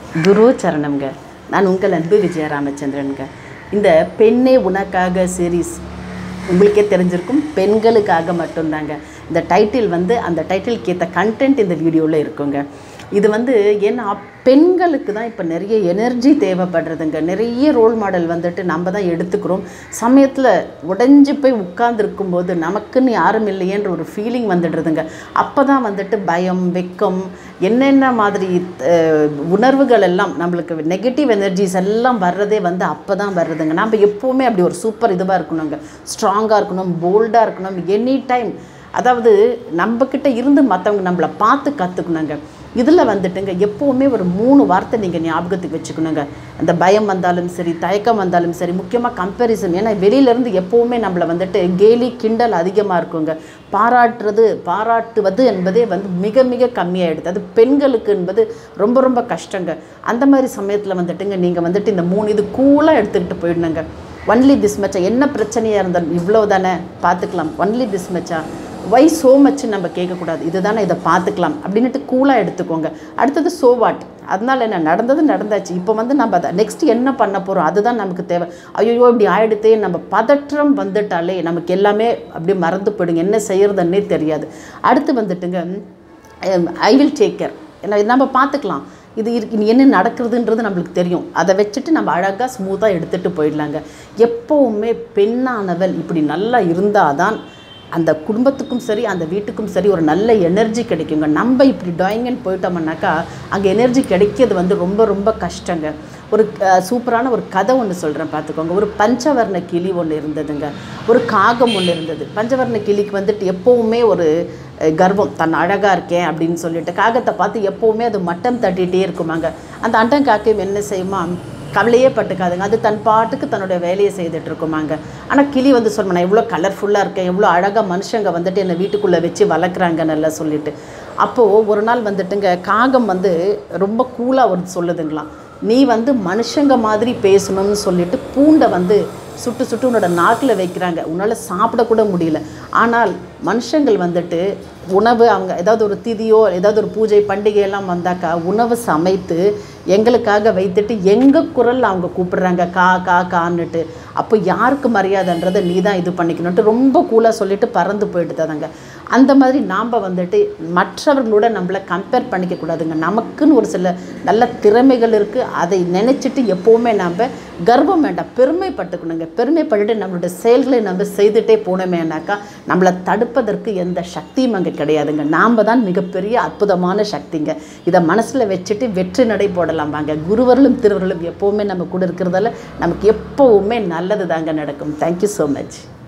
குரு சரணம்ங்க நான் உங்கள் அன்பு விஜய ராமச்சந்திரனுங்க இந்த பெண்ணே உனக்காக சீரீஸ் உங்களுக்கே தெரிஞ்சிருக்கும் பெண்களுக்காக மட்டும்தாங்க இந்த டைட்டில் வந்து அந்த டைட்டிலுக்கு ஏற்ற கண்டென்ட் இந்த வீடியோவில் இருக்குங்க இது வந்து ஏன்னா பெண்களுக்கு தான் இப்போ நிறைய எனர்ஜி தேவைப்படுறதுங்க நிறைய ரோல் மாடல் வந்துட்டு நம்ம தான் எடுத்துக்கிறோம் சமயத்தில் உடைஞ்சு போய் உட்கார்ந்துருக்கும் போது நமக்குன்னு யாரும் இல்லையேன்ற ஒரு ஃபீலிங் வந்துடுறதுங்க அப்போ தான் வந்துட்டு பயம் வெக்கம் என்னென்ன மாதிரி அஹ், உணர்வுகள் எல்லாம் நம்மளுக்கு நெகட்டிவ் எனர்ஜிஸ் எல்லாம் வர்றதே வந்து அப்போ தான் வருதுங்க நம்ம எப்போவுமே அப்படி ஒரு சூப்பர் இதுவாக இருக்கணுங்க ஸ்ட்ராங்காக இருக்கணும் போல்டாக இருக்கணும் எனி டைம் அதாவது நம்மக்கிட்ட இருந்து மற்றவங்க நம்மளை பார்த்து கற்றுக்கணுங்க இதில் வந்துட்டுங்க எப்போவுமே ஒரு மூணு வார்த்தை நீங்கள் ஞாபகத்துக்கு வச்சுக்கணுங்க அந்த பயம் வந்தாலும் சரி தயக்கம் வந்தாலும் சரி முக்கியமாக கம்பேரிசன் ஏன்னா வெளியிலேருந்து எப்போவுமே நம்மளை வந்துட்டு கேலி கிண்டல் அதிகமாக இருக்குங்க பாராட்டுறது பாராட்டுவது என்பதே வந்து மிக மிக கம்மியாயிடுது அது பெண்களுக்கு என்பது ரொம்ப ரொம்ப கஷ்டங்க அந்த மாதிரி சமயத்தில் வந்துட்டுங்க நீங்கள் வந்துட்டு இந்த மூணு இது கூலாக எடுத்துக்கிட்டு போயிடணுங்க ஒன்லி திஸ் மச்சா என்ன பிரச்சனையாக இருந்தாலும் இவ்வளோ தானே பார்த்துக்கலாம் ஒன்லி திஸ் மச்சா வை சோ மச்சு நம்ம கேட்கக்கூடாது இதுதானே இதை பார்த்துக்கலாம் அப்படின்ட்டு கூலாக எடுத்துக்கோங்க அடுத்தது சோ வாட் அதனால என்ன நடந்தது நடந்தாச்சு இப்போ வந்து நம்ம அதை நெக்ஸ்ட் என்ன பண்ண போகிறோம் அதுதான் நமக்கு தேவை ஐயோ இப்படி ஆயிடுத்தே நம்ம பதற்றம் வந்துட்டாலே நமக்கு எல்லாமே அப்படியே மறந்து போயிடுங்க என்ன செய்யறதுன்னே தெரியாது அடுத்து வந்துட்டுங்க ஐ வில் டேக் கேர் ஏன்னா நம்ம பார்த்துக்கலாம் இது இருக்கு இனி என்ன நடக்கிறதுன்றது நம்மளுக்கு தெரியும் அதை வச்சுட்டு நம்ம அழகாக ஸ்மூத்தாக எடுத்துகிட்டு போயிடலாங்க எப்போவுமே பெண்ணானவள் இப்படி நல்லா இருந்தால் தான் அந்த குடும்பத்துக்கும் சரி அந்த வீட்டுக்கும் சரி ஒரு நல்ல எனர்ஜி கிடைக்குங்க நம்ம இப்படி டாயிங்கன்னு போயிட்டோம்னாக்கா அங்கே எனர்ஜி கிடைக்கிறது வந்து ரொம்ப ரொம்ப கஷ்டங்க ஒரு அஹ், சூப்பரான ஒரு கதை ஒன்று சொல்கிறேன் பார்த்துக்கோங்க ஒரு பஞ்சவர்ண கிளி ஒன்று இருந்ததுங்க ஒரு காகம் ஒன்று இருந்தது பஞ்சவர்ண கிளிக்கு வந்துட்டு எப்போவுமே ஒரு அஹ், கர்வம் தன் அழகாக இருக்கேன் அப்படின்னு சொல்லிட்டு காகத்தை பார்த்து எப்போவுமே அது மட்டம் தட்டிகிட்டே இருக்குமாங்க அந்த அண்டம் காக்கையும் என்ன செய்யுமா கவலையே பட்டுக்காதுங்க அது தன் பாட்டுக்கு தன்னுடைய வேலையை செய்துட்டு இருக்குமாங்க ஆனால் கிளி வந்து சொல்லுமா நான் எவ்வளோ கலர்ஃபுல்லாக இருக்கேன் எவ்வளோ அழகாக மனுஷங்க வந்துட்டு என்னை வீட்டுக்குள்ளே வச்சு வளர்க்குறாங்க நல்லா சொல்லிட்டு அப்போது ஒரு நாள் வந்துட்டுங்க காகம் வந்து ரொம்ப கூலாக ஒரு சொல்லுதுங்களாம் நீ வந்து மனுஷங்க மாதிரி பேசணும்னு சொல்லிட்டு பூண்டை வந்து சுட்டு சுட்டு உன்னோட நாக்கில் வைக்கிறாங்க உன்னால் சாப்பிடக்கூட முடியல ஆனால் மனுஷங்கள் வந்துட்டு உணவு அவங்க ஏதாவது ஒரு திதியோ ஏதாவது ஒரு பூஜை பண்டிகை எல்லாம் வந்தாக்கா உணவு சமைத்து எங்களுக்காக வைத்துட்டு எங்கள் குரலில் அவங்க கூப்பிடுறாங்க கா கா கான்னுட்டு அப்போ யாருக்கு மரியாதைன்றதை நீ தான் இது பண்ணிக்கணுன்ட்டு ரொம்ப கூலாக சொல்லிட்டு பறந்து போயிட்டுதாங்க அந்த மாதிரி நாம் வந்துட்டு மற்றவர்களோட நம்மளை கம்பேர் பண்ணிக்க கூடாதுங்க நமக்குன்னு ஒரு சில நல்ல திறமைகள் இருக்குது அதை நினச்சிட்டு எப்போவுமே நாம் கர்வம் வேண்டாம் பெருமைப்பட்டுக்கணுங்க பெருமைப்பட்டுட்டு நம்மளுடைய செயல்களை நம்ம செய்துட்டே போனோமேனாக்கா நம்மளை தடுப்பதற்கு எந்த சக்தியும் அங்கே கிடையாதுங்க நாம் தான் மிகப்பெரிய அற்புதமான சக்திங்க இதை மனசில் வச்சுட்டு வெற்றி நடை போடலாம் வாங்க குருவர்களும் திருவர்களும் எப்போவுமே நம்ம கூட இருக்கிறதால நமக்கு எப்போவுமே நல்லது தாங்க நடக்கும் தேங்க்யூ ஸோ மச்